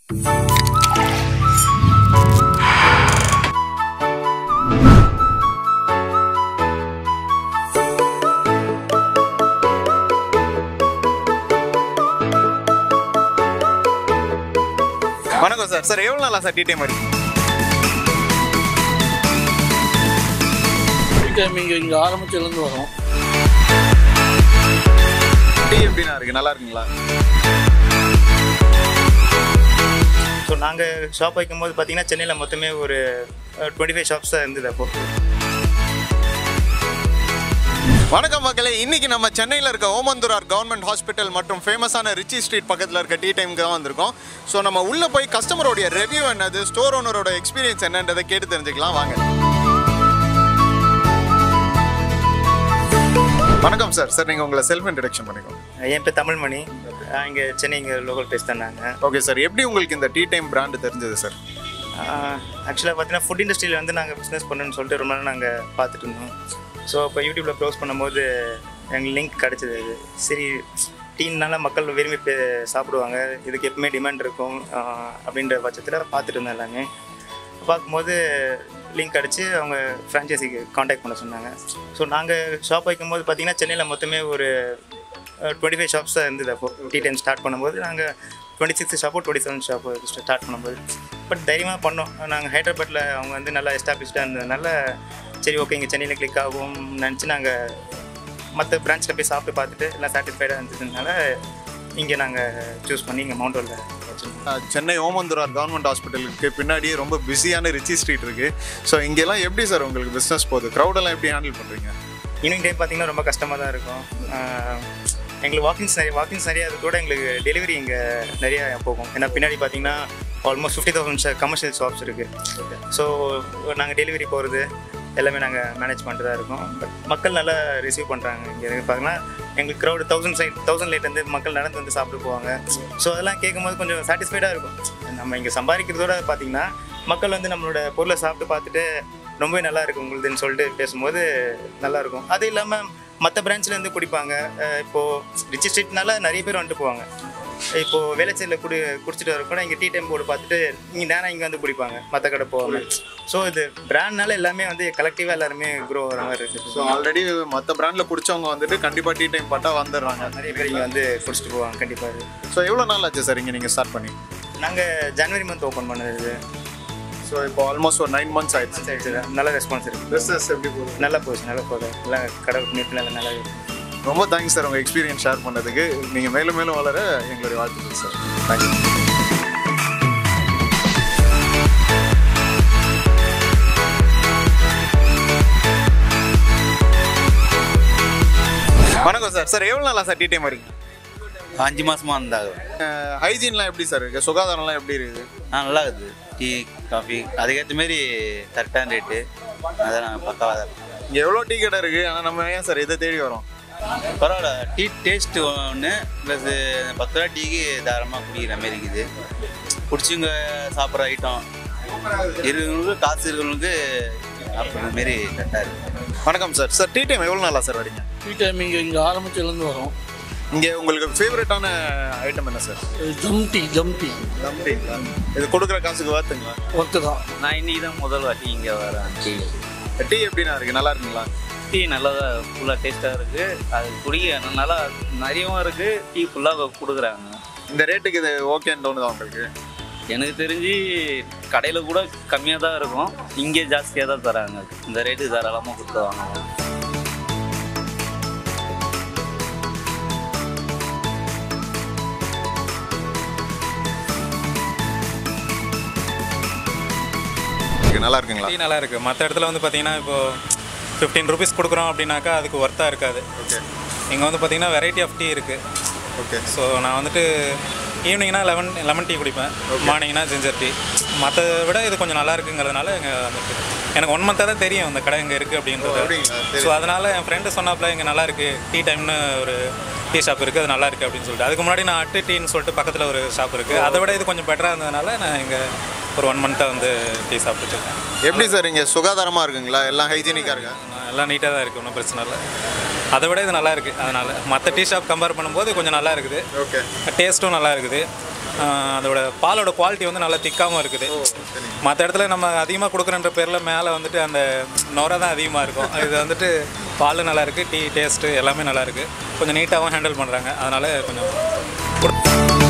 வணக்கம் sir sir எவ்வளோ நாளா சார் டீ டைம் வரைக்கும் டைம் இங்கே இங்கே ஆரம்பிச்சிலேருந்து வரோம் டீ எப்படிண்ணா இருக்கு நல்லா இருக்குங்களா ஸோ நாங்கள் ஷாப் வைக்கும்போது பார்த்தீங்கன்னா சென்னையில் மொத்தமே ஒரு டுவெண்ட்டி ஃபைவ் ஷாப்ஸ் தான் இருந்தது அப்போ வணக்கம் மக்களே இன்னைக்கு நம்ம சென்னையில் இருக்க ஓமந்தூரார் கவர்மெண்ட் ஹாஸ்பிட்டல் மற்றும் ஃபேமஸான ரிச்சி ஸ்ட்ரீட் பக்கத்தில் இருக்க டீ டைமுக்கு தான் வந்திருக்கோம் ஸோ நம்ம உள்ளே போய் கஸ்டமரோடைய ரிவ்யூ என்னது ஸ்டோர் ஓனரோட எக்ஸ்பீரியன்ஸ் என்னன்றதை கேட்டு தெரிஞ்சுக்கலாம் வாங்க வணக்கம் சார் சார் நீங்கள் உங்களை செல்ஃப் இன்ட்ரடக்ஷன் பண்ணிக்கோங்க என் பேர் தமிழ்மணி இங்கே சென்னை இங்கே லோக்கல் பிளேஸ் தான் நாங்கள் ஓகே சார் எப்படி உங்களுக்கு இந்த டீ டைம் பிராண்டு தெரிஞ்சது சார் ஆக்சுவலாக பார்த்தீங்கன்னா ஃபுட் இண்டஸ்ட்ரியில் வந்து நாங்கள் பிஸ்னஸ் பண்ணணும்னு சொல்லிட்டு ரொம்ப நாள் நாங்கள் பார்த்துட்டு இருந்தோம் ஸோ இப்போ யூடியூப்பில் ப்ரௌஸ் பண்ணும்போது எங்களுக்கு லிங்க் கிடச்சிது அது சரி டீனால மக்கள் விரும்பி பே- சாப்பிடுவாங்க இதுக்கு எப்பவுமே டிமாண்ட் இருக்கும் ஆஹ் அப்படின்ற பட்சத்தில் பார்த்துட்டு இருந்தேன் எல்லாமே பார்க்கும்போது லிங்க் அடித்து அவங்க ஃப்ரான்ச்சைசிக்கு காண்டாக்ட் பண்ண சொன்னாங்க ஸோ நாங்கள் ஷாப் வைக்கும்போது பார்த்தீங்கன்னா சென்னையில் மொத்தமே ஒரு டுவெண்ட்டி ஃபைவ் ஷாப்ஸ் தான் இருந்தது அப்போ டீ டைம் ஸ்டார்ட் பண்ணும்போது நாங்கள் டுவெண்ட்டி சிக்ஸ் ஷாப்போ டுவெண்ட்டி செவன் ஷாப்போ ஸ்டார்ட் பண்ணும்போது பட் தைரியமாக பண்ணோம் நாங்கள் ஹைதராபாத்தில் அவங்க வந்து நல்லா எஸ்டாப்ளிஷ்டாக இருந்ததுனால சரி ஓகே இங்கே சென்னையில் கிளிக் ஆகும் நினச்சி நாங்கள் மற்ற பிரான்ச்சில் போய் சாப்பிட்டு பார்த்துட்டு எல்லாம் சாட்டிஸ்ஃபைடாக இருந்ததுனால இங்கே நாங்கள் சூஸ் பண்ணி இங்கே மவுண்ட் ரோடில் வச்சுருந்தோம் அஹ், சென்னை ஓமந்தூரார் கவர்மெண்ட் ஹாஸ்பிட்டலுக்கு பின்னாடியே ரொம்ப பிஸியான ரிச்சி ஸ்ட்ரீட் இருக்கு ஸோ இங்கெல்லாம் எப்படி சார் உங்களுக்கு பிஸ்னஸ் போகுது க்ரௌடெல்லாம் எப்படி ஹேண்டில் பண்ணுறீங்க ஈவினிங் டைம் பார்த்தீங்கன்னா ரொம்ப கஷ்டமாக தான் இருக்கும் ஆஹ் எங்களுக்கு வாக்கிங்ஸ் நிறைய வாக்கிங்ஸ் நிறைய அது கூட எங்களுக்கு டெலிவரி இங்கே நிறைய போகும் ஏன்னா பின்னாடி பார்த்தீங்கன்னா almost fifty thousand commercial shops இருக்குது ஸோ நாங்கள் டெலிவரி போகிறது எல்லாமே நாங்கள் மேனேஜ் பண்ணிட்டு தான் இருக்கோம் பட் மக்கள் நல்லா ரிசீவ் பண்ணுறாங்க இங்கே பார்த்தீங்கன்னா எங்களுக்கு க்ரௌடு தௌசண்ட் சைட் தௌசண்ட் லேட்லேருந்து மக்கள் நடந்து வந்து சாப்பிட்டு போவாங்க ஸோ அதெல்லாம் கேட்கும்போது கொஞ்சம் சாட்டிஸ்ஃபைடாக இருக்கும் நம்ம இங்கே சம்பாதிக்கிறதோட பார்த்தீங்கன்னா மக்கள் வந்து நம்மளோட பொருளை சாப்பிட்டு பார்த்துட்டு ரொம்பவே நல்லா இருக்கு உங்களுதுன்னு சொல்லிட்டு பேசும்போது நல்லா இருக்கும் அது இல்லாமல் மற்ற பிரான்ச்ல இருந்து குடிப்பாங்க அஹ் இப்போ ரிச்சி ஸ்ட்ரீட்னால நிறைய பேர் வந்துட்டு போவாங்க இப்போ வேலைச்சேரியில் குடி குடிச்சிட்டு வர கூட இங்கே டீ டைம் போர்டு பார்த்துட்டு இங்கே நேரம் இங்கே வந்து குடிப்பாங்க மற்ற கடை போவாங்க ஸோ இது பிராண்ட்னால எல்லாமே வந்து கலெக்டிவாக எல்லாருமே க்ரோ வர மாதிரி இருக்குது ஸோ ஆல்ரெடி மற்ற பிராண்டில் குடிச்சவங்க வந்துட்டு கண்டிப்பாக டீ டைம் பட்டா வந்துடுறாங்க நிறைய பேர் இங்கே வந்து குடிச்சிட்டு போவாங்க கண்டிப்பாக ஸோ எவ்வளோ நாள் ஆச்சு சார் இங்கே நீங்கள் ஸ்டார்ட் பண்ணி நாங்கள் ஜனவரி மந்த் ஓப்பன் பண்ணது ஸோ இப்போ ஆல்மோஸ்ட் ஒரு நைன் மந்த்ஸ் ஆயிடுச்சு சரி சரி நல்ல ரெஸ்பான்ஸ் இருக்குது பிஸ்னஸ் எப்படி போகுது நல்லா போச்சு நல்லா போகுது எல்லாம் கடை நீட்டில் எல்லாம் நல்லா இருக்கு ரொம்ப தேங்க்ஸ் சார் உங்கள் எக்ஸ்பீரியன்ஸ் ஷேர் பண்ணதுக்கு நீங்கள் மேலும் மேலும் வளர எங்களுடைய வாழ்த்துக்கள் சார் தேங்க்யூ வணக்கம் சார் சார் எவ்வளோ நாளா சார் டீ டைம் வரீங்க அஞ்சு மாசமா இருந்தாங்க ஹைஜீன்லாம் எப்படி சார் இருக்குது சுகாதாரம்லாம் எப்படி இருக்குது ஆ நல்லா இருக்குது டீ காஃபி அதுக்கேற்ற மாரி கரெக்டான ரேட்டு அதான் பக்காவாக தான் இருக்கு இங்கே எவ்வளோ டீ கடை இருக்குது ஆனால் நம்ம ஏன் சார் இதை தேடி வரோம் பரவாயில்ல டீ டேஸ்ட் ஒன்று ப்ளஸ் பத்து ரூபா டீக்கு தாராளமாக குடிக்கிற மாதிரி இருக்குது பிடிச்சிங்க சாப்பிட்ற ஐட்டம் இருக்கிறவங்களுக்கு காசு இருக்கிறவங்களுக்கு சாப்பிட்ற மாரி கரெக்டாக இருக்குது வணக்கம் சார் சார் டீ டைம் எவ்வளோ நாளா சார் வரீங்க டீ டைம் இங்கே இங்கே ஆரம்பிச்சிலேருந்து வரோம் இங்கே உங்களுக்கு ஃபேவரட்டான ஐட்டம் என்ன சார் ஜம் டீ ஜம் டீ நம்பிங்களா இது கொடுக்குற காசுக்கு வாத்துங்களா ஒர்க்கு தான் நான் இன்னைக்கு தான் முதல் வாட்டி இங்கே வரேன் டீ டீ எப்படிண்ணா இருக்கு நல்லா இருக்குங்களா டீ நல்லா ஃபுல்லாக டேஸ்ட்டாக இருக்குது அது குடிக்க நல்லா நிறையவும் இருக்குது டீ ஃபுல்லாக கொடுக்குறாங்க இந்த ரேட்டுக்கு இது ஓகேன்னு தோணுதா உங்களுக்கு எனக்கு தெரிஞ்சு கடையில் கூட கம்மியாக தான் இருக்கும் இங்கே ஜாஸ்தியாக தான் தராங்க இந்த ரேட்டு தாராளமாக கொடுத்துருவாங்க இருக்கு, நல்லா இருக்குங்களா டீ நல்லா இருக்குது மற்ற இடத்துல வந்து பார்த்தீங்கன்னா இப்போ ஃபிஃப்டீன் ருபீஸ் கொடுக்குறோம் அப்படின்னாக்கா அதுக்கு ஒர்த்தாக இருக்காது ஓகே இங்கே வந்து பார்த்தீங்கன்னா வெரைட்டி ஆஃப் டீ இருக்குது ஓகே ஸோ நான் வந்துட்டு ஈவினிங்னா லெமன் லெமன் டீ குடிப்பேன் மார்னிங்னா ஜிஞ்சர் டீ மற்றதை விட இது கொஞ்சம் நல்லா இருக்குங்கிறதுனால இங்கே வந்துட்டு எனக்கு ஒன் மந்த்தாக தான் தெரியும் இந்த கடை இங்கே இருக்குது அப்படின்றது அப்படிங்களா? சரி. ஸோ அதனால் என் ஃப்ரெண்டு சொன்னாப்புல இங்கே நல்லா இருக்குது டீ டைம்னு ஒரு டீ ஷாப் இருக்குது அது நல்லா இருக்குது அப்படின்னு சொல்லிட்டு அதுக்கு முன்னாடி நான் அட்டு டீன்னு சொல்லிட்டு பக்கத்தில் ஒரு ஷாப் இருக்குது அதை விட இது கொஞ்சம் பெட்டராக இருந்ததுனால நான் இங்கே ஒரு ஒன் மந்த்தாக வந்து டீ சாப்பிட்டுட்டு இருக்கேன் எப்படி சார் இங்கே சுகாதாரமாக இருக்குங்களா எல்லாம் ஹைஜீனிக்காக இருக்கா நான் எல்லாம் நீட்டாக தான் இருக்குது ஒன்றும் பிரச்சனை இல்லை அதை விட இது நல்லா இருக்குது அதனால் மற்ற டீ ஷாப் கம்பேர் பண்ணும்போது கொஞ்சம் நல்லா இருக்குது ஓகே டேஸ்ட்டும் நல்லா இருக்குது ஆஹ் அதோட பாலோட குவாலிட்டி வந்து நல்லா திக்காகவும் இருக்குது மற்ற இடத்துல நம்ம அதிகமாக கொடுக்குறன்ற பேரில் மேலே வந்துட்டு அந்த நுரை தான் அதிகமாக இருக்கும் இது வந்துட்டு பால் நல்லா இருக்குது டீ டேஸ்ட்டு எல்லாமே நல்லா இருக்குது கொஞ்சம் நீட்டாகவும் ஹேண்டில் பண்ணுறாங்க அதனால் கொஞ்சம்